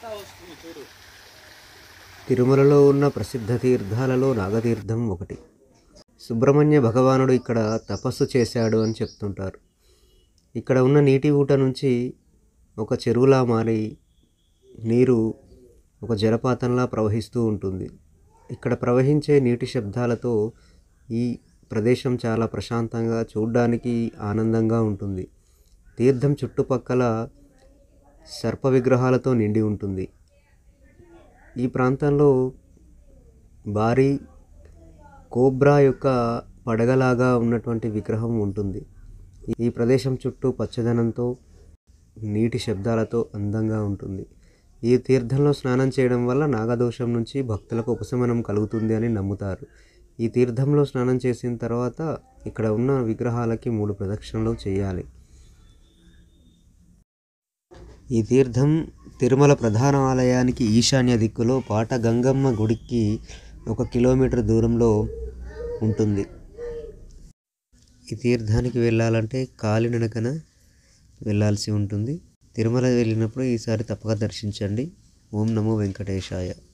తిరుమలలో ఉన్న ప్రసిద్ధ తీర్థాలలో నాగతీర్థం ఒకటి సుబ్రహ్మణ్య భగవానుడు ఇక్కడ తపస్సు చేశాడు అని చెప్తుంటారు ఇక్కడ ఉన్న నీటి ఊట నుంచి ఒక చెరువులా మారి నీరు ఒక జలపాతంలా ప్రవహిస్తూ ఉంటుంది ఇక్కడ ప్రవహించే నీటి శబ్దాలతో ఈ ప్రదేశం చాలా ప్రశాంతంగా చూడ్డానికి ఆనందంగా ఉంటుంది తీర్థం చుట్టుపక్కల సర్ప విగ్రహాలతో నిండి ఉంటుంది ఈ ప్రాంతంలో భారీ కోబ్రా యొక్క పడగలాగా ఉన్నటువంటి విగ్రహం ఉంటుంది ఈ ప్రదేశం చుట్టూ పచ్చదనంతో నీటి శబ్దాలతో అందంగా ఉంటుంది ఈ తీర్థంలో స్నానం చేయడం వల్ల నాగదోషం నుంచి భక్తులకు ఉపశమనం కలుగుతుంది అని నమ్ముతారు ఈ తీర్థంలో స్నానం చేసిన తర్వాత ఇక్కడ ఉన్న విగ్రహాలకి మూడు ప్రదక్షిణలు చేయాలి ఈ తీర్థం తిరుమల ప్రధాన ఆలయానికి ఈశాన్య దిక్కులో పాట గంగమ్మ గుడికి ఒక కిలోమీటర్ దూరంలో ఉంటుంది ఈ తీర్థానికి వెళ్ళాలంటే కాలినడకన వెళ్ళాల్సి ఉంటుంది తిరుమల వెళ్ళినప్పుడు ఈసారి తప్పక దర్శించండి ఓం నమో వెంకటేశాయ